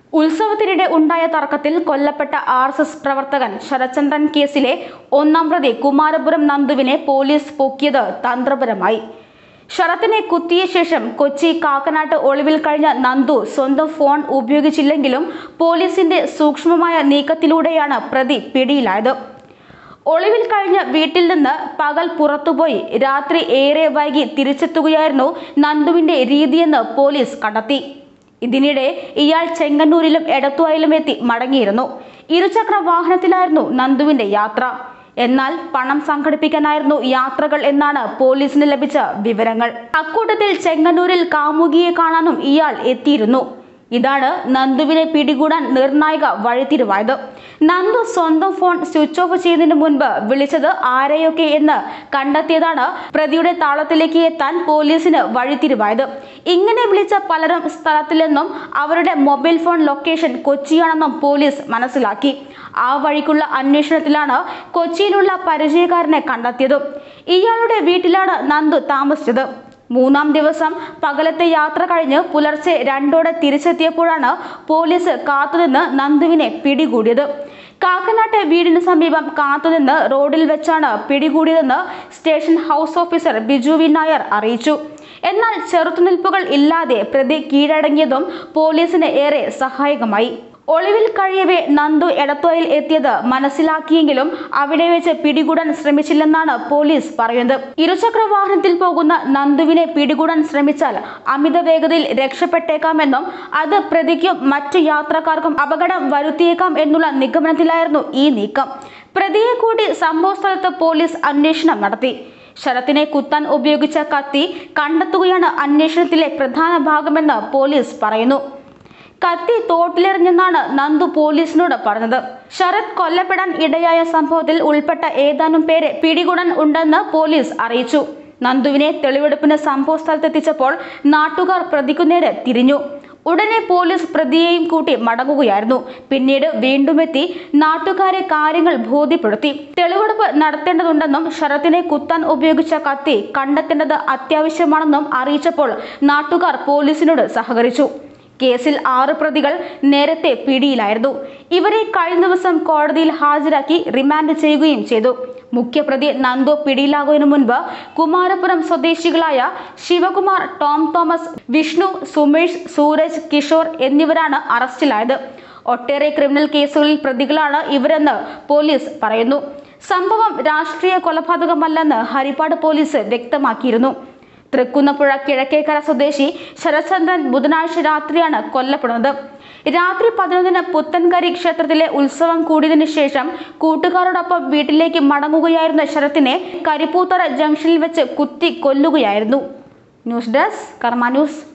ഉത്സവത്തിനിടെ ഉണ്ടായ തർക്കത്തിൽ കൊല്ലപ്പെട്ട ആർ എസ് എസ് പ്രവർത്തകൻ ശരചന്ദ്രൻ കേസിലെ ഒന്നാം പ്രതി കുമാരപുരം നന്ദുവിനെ പോലീസ് പൊക്കിയത് തന്ത്രപരമായി ശരത്തിനെ കുത്തിയ ശേഷം കൊച്ചി കാക്കനാട്ട് ഒളിവിൽ കഴിഞ്ഞ നന്ദു സ്വന്തം ഫോൺ ഉപയോഗിച്ചില്ലെങ്കിലും പോലീസിന്റെ സൂക്ഷ്മമായ നീക്കത്തിലൂടെയാണ് പ്രതി പിടിയിലായത് ഒളിവിൽ കഴിഞ്ഞ വീട്ടിൽ നിന്ന് പകൽ പുറത്തുപോയി രാത്രി ഏറെ വൈകി തിരിച്ചെത്തുകയായിരുന്നു നന്ദുവിന്റെ രീതിയെന്ന് പോലീസ് കണ്ടെത്തി ഇതിനിടെ ഇയാൾ ചെങ്ങന്നൂരിലും എടത്തുവായിലും എത്തി മടങ്ങിയിരുന്നു ഇരുചക്ര വാഹനത്തിലായിരുന്നു നന്ദുവിന്റെ യാത്ര എന്നാൽ പണം സംഘടിപ്പിക്കാനായിരുന്നു യാത്രകൾ എന്നാണ് പോലീസിന് ലഭിച്ച വിവരങ്ങൾ അക്കൂട്ടത്തിൽ ചെങ്ങന്നൂരിൽ കാമുകിയെ കാണാനും ഇയാൾ എത്തിയിരുന്നു ഇതാണ് നന്ദുവിനെ പിടികൂടാൻ നിർണായക വഴിത്തിരിവായത് നന്ദു സ്വന്തം ഫോൺ സ്വിച്ച് ഓഫ് ചെയ്യുന്നതിന് മുൻപ് വിളിച്ചത് ആരെയൊക്കെ എന്ന് കണ്ടെത്തിയതാണ് പ്രതിയുടെ താളത്തിലേക്ക് എത്താൻ പോലീസിന് വഴിത്തിരിവായത് ഇങ്ങനെ വിളിച്ച പലരും സ്ഥലത്തിലെന്നും അവരുടെ മൊബൈൽ ഫോൺ ലൊക്കേഷൻ കൊച്ചിയാണെന്നും പോലീസ് മനസ്സിലാക്കി ആ വഴിക്കുള്ള അന്വേഷണത്തിലാണ് കൊച്ചിയിലുള്ള പരിചയക്കാരനെ കണ്ടെത്തിയത് ഇയാളുടെ വീട്ടിലാണ് നന്ദു താമസിച്ചത് മൂന്നാം ദിവസം പകലത്തെ യാത്ര കഴിഞ്ഞ് പുലർച്ചെ രണ്ടോടെ തിരിച്ചെത്തിയപ്പോഴാണ് പോലീസ് കാത്തുനിന്ന് നന്ദുവിനെ പിടികൂടിയത് കാക്കനാട്ടെ വീടിന് സമീപം കാത്തുനിന്ന് റോഡിൽ വെച്ചാണ് പിടികൂടിയതെന്ന് station house officer Biju V Nair അറിയിച്ചു എന്നാൽ ചെറുത്തുനിൽപ്പുകൾ ഇല്ലാതെ പ്രതി കീഴടങ്ങിയതും പോലീസിന് ഏറെ സഹായകമായി ഒളിവിൽ കഴിയവേ നന്ദു എടത്തോയിൽ എത്തിയത് മനസ്സിലാക്കിയെങ്കിലും അവിടെ വെച്ച് പിടികൂടാൻ ശ്രമിച്ചില്ലെന്നാണ് പോലീസ് പറയുന്നത് ഇരുചക്ര വാഹനത്തിൽ പോകുന്ന നന്ദുവിനെ പിടികൂടാൻ ശ്രമിച്ചാൽ അമിത വേഗതയിൽ രക്ഷപ്പെട്ടേക്കാമെന്നും അത് പ്രതിക്കും മറ്റു യാത്രക്കാർക്കും അപകടം വരുത്തിയേക്കാം എന്നുള്ള നിഗമനത്തിലായിരുന്നു ഈ നീക്കം പ്രതിയെ കൂടി സംഭവ സ്ഥലത്ത് പോലീസ് അന്വേഷണം നടത്തി ശരത്തിനെ കുത്താൻ ഉപയോഗിച്ച കത്തി കണ്ടെത്തുകയാണ് അന്വേഷണത്തിലെ പ്രധാന ഭാഗമെന്ന് പോലീസ് പറയുന്നു കത്തി തോട്ടിലെറിഞ്ഞെന്നാണ് നന്ദു പോലീസിനോട് പറഞ്ഞത് ശരത് കൊല്ലപ്പെടാൻ ഇടയായ സംഭവത്തിൽ ഉൾപ്പെട്ട ഏതാനും പേരെ പിടികൂടാൻ ഉണ്ടെന്ന് പോലീസ് അറിയിച്ചു നന്ദുവിനെ തെളിവെടുപ്പിന് സംഭവ സ്ഥലത്തെത്തിച്ചപ്പോൾ നാട്ടുകാർ പ്രതിക്കു നേരെ തിരിഞ്ഞു ഉടനെ പോലീസ് പ്രതിയെയും കൂട്ടി മടങ്ങുകയായിരുന്നു പിന്നീട് വീണ്ടും എത്തി നാട്ടുകാരെ കാര്യങ്ങൾ ബോധ്യപ്പെടുത്തി തെളിവെടുപ്പ് നടത്തേണ്ടതുണ്ടെന്നും ശരത്തിനെ കുത്താൻ ഉപയോഗിച്ച കത്തി കണ്ടെത്തേണ്ടത് അത്യാവശ്യമാണെന്നും അറിയിച്ചപ്പോൾ നാട്ടുകാർ പോലീസിനോട് സഹകരിച്ചു കേസിൽ ആറ് പ്രതികൾ നേരത്തെ പിടിയിലായിരുന്നു ഇവരെ കഴിഞ്ഞ ദിവസം കോടതിയിൽ ഹാജരാക്കി റിമാൻഡ് ചെയ്യുകയും ചെയ്തു മുഖ്യപ്രതി നന്ദു പിടിയിലാകുന്നതിനു മുൻപ് കുമാരപുരം സ്വദേശികളായ ശിവകുമാർ ടോം തോമസ് വിഷ്ണു സുമേഷ് സൂരജ് കിഷോർ എന്നിവരാണ് അറസ്റ്റിലായത് ഒട്ടേറെ ക്രിമിനൽ കേസുകളിൽ പ്രതികളാണ് ഇവരെന്ന് പോലീസ് പറയുന്നു സംഭവം രാഷ്ട്രീയ കൊലപാതകമല്ലെന്ന് ഹരിപ്പാട് പോലീസ് വ്യക്തമാക്കിയിരുന്നു തൃക്കുന്നപ്പുഴ കിഴക്കേക്കര സ്വദേശി ശരചന്ദ്രൻ ബുധനാഴ്ച രാത്രിയാണ് കൊല്ലപ്പെടുന്നത് രാത്രി പതിനൊന്നിന് പുത്തൻകരി ക്ഷേത്രത്തിലെ ഉത്സവം കൂടിയതിനു ശേഷം കൂട്ടുകാരോടൊപ്പം വീട്ടിലേക്ക് മടങ്ങുകയായിരുന്ന ശരത്തിനെ കരിപ്പൂത്തറ ജംഗ്ഷനിൽ വെച്ച് കുത്തി കൊല്ലുകയായിരുന്നു ന്യൂസ് ഡെസ്ക് കർമ്മ ന്യൂസ്